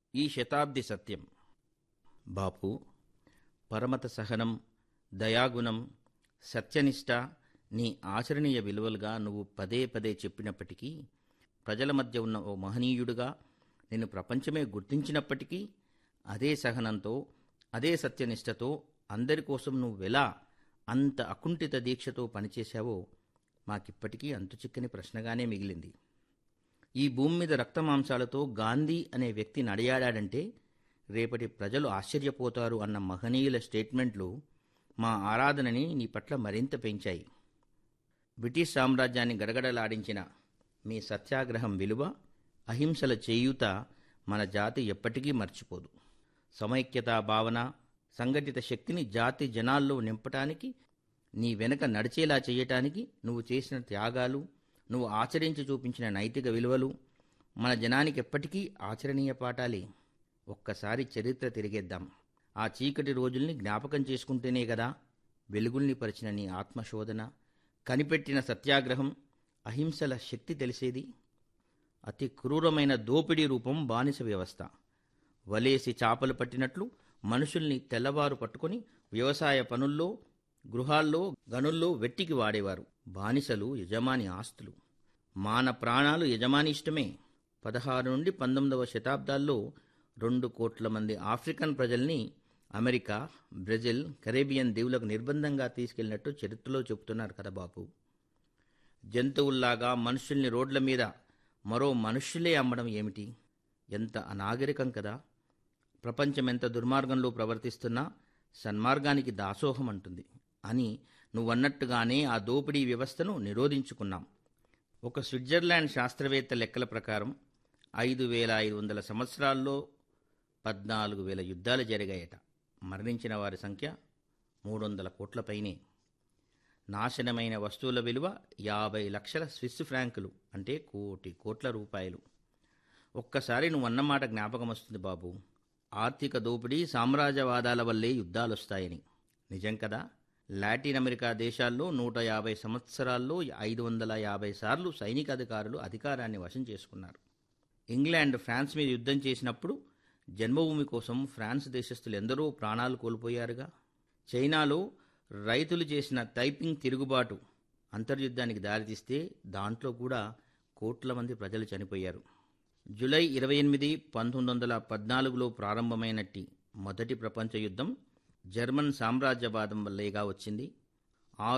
ఈ శతాబ్ది సత్యం బాపు పరమత సహనం దయాగుణం సత్యనిష్ట నీ ఆచరణీయ విలువలుగా నువ్వు పదే పదే చెప్పినప్పటికీ ప్రజల మధ్య ఉన్న ఓ మహనీయుడుగా నిన్ను ప్రపంచమే గుర్తించినప్పటికీ అదే సహనంతో అదే సత్యనిష్టతో అందరి కోసం నువ్వెలా అంత అకుంఠిత దీక్షతో పనిచేశావో మాకిప్పటికీ అంతుచిక్కని ప్రశ్నగానే మిగిలింది ఈ భూమి మీద రక్తమాంసాలతో గాంధీ అనే వ్యక్తి నడియాడాడంటే రేపటి ప్రజలు ఆశ్చర్యపోతారు అన్న మహనీయుల స్టేట్మెంట్లు మా ఆరాధనని నీ పట్ల మరింత పెంచాయి బ్రిటిష్ సామ్రాజ్యాన్ని గడగడలాడించిన మీ సత్యాగ్రహం విలువ అహింసల చేయూత మన జాతి ఎప్పటికీ మర్చిపోదు సమైక్యతా భావన సంఘటిత శక్తిని జాతి జనాల్లో నింపటానికి నీ వెనక నడిచేలా చేయటానికి నువ్వు చేసిన త్యాగాలు నువ్వు ఆచరించి చూపించిన నైతిక విలువలు మన జనానికి ఎప్పటికీ ఆచరణీయ పాఠాలే ఒక్కసారి చరిత్ర తిరిగేద్దాం ఆ చీకటి రోజుల్ని జ్ఞాపకం చేసుకుంటేనే కదా వెలుగుల్ని పరిచిన నీ ఆత్మశోధన కనిపెట్టిన సత్యాగ్రహం అహింసల శక్తి తెలిసేది అతి క్రూరమైన దోపిడీ రూపం బానిస వ్యవస్థ వలేసి చాపలు పట్టినట్లు మనుషుల్ని తెల్లవారు పట్టుకొని వ్యవసాయ పనుల్లో గృహాల్లో గనుల్లో వెట్టికి వాడేవారు బానిసలు యజమాని ఆస్తులు మాన ప్రాణాలు యజమాని ఇష్టమే పదహారు నుండి పంతొమ్మిదవ శతాబ్దాల్లో రెండు కోట్ల మంది ఆఫ్రికన్ ప్రజల్ని అమెరికా బ్రెజిల్ కరేబియన్ దీవులకు నిర్బంధంగా తీసుకెళ్లినట్టు చరిత్రలో చెబుతున్నారు కదా బాపు జంతువుల్లాగా మనుషుల్ని రోడ్ల మీద మరో మనుష్యులే అమ్మడం ఏమిటి ఎంత అనాగరికం కదా ప్రపంచం ఎంత దుర్మార్గంలో ప్రవర్తిస్తున్నా సన్మార్గానికి దాసోహం అంటుంది అని నువ్వన్నట్టుగానే ఆ దోపిడీ వ్యవస్థను నిరోధించుకున్నాం ఒక స్విట్జర్లాండ్ శాస్త్రవేత్త లెక్కల ప్రకారం ఐదు వేల ఐదు వందల సంవత్సరాల్లో పద్నాలుగు వేల యుద్ధాలు జరిగాయట మరణించిన వారి సంఖ్య మూడు వందల కోట్ల పైనే నాశనమైన వస్తువుల విలువ యాభై లక్షల స్విస్ ఫ్రాంకులు అంటే కోటి కోట్ల రూపాయలు ఒక్కసారి నువ్వు అన్నమాట జ్ఞాపకం వస్తుంది బాబు ఆర్థిక దోపిడీ సామ్రాజ్యవాదాల వల్లే యుద్ధాలొస్తాయని నిజం కదా లాటిన్ అమెరికా దేశాల్లో నూట యాభై సంవత్సరాల్లో ఐదు వందల యాభై సార్లు సైనిక అధికారులు అధికారాన్ని వశం చేసుకున్నారు ఇంగ్లాండ్ ఫ్రాన్స్ మీద యుద్ధం చేసినప్పుడు జన్మభూమి కోసం ఫ్రాన్స్ దేశస్థులు ఎందరో ప్రాణాలు కోల్పోయారుగా చైనాలో రైతులు చేసిన టైపింగ్ తిరుగుబాటు అంతర్యుద్ధానికి దారితీస్తే దాంట్లో కూడా కోట్ల మంది ప్రజలు చనిపోయారు జూలై ఇరవై ఎనిమిది పంతొమ్మిది వందల పద్నాలుగులో ప్రారంభమైనట్టి మొదటి ప్రపంచ యుద్ధం జర్మన్ సామ్రాజ్యవాదం వల్లేగా వచ్చింది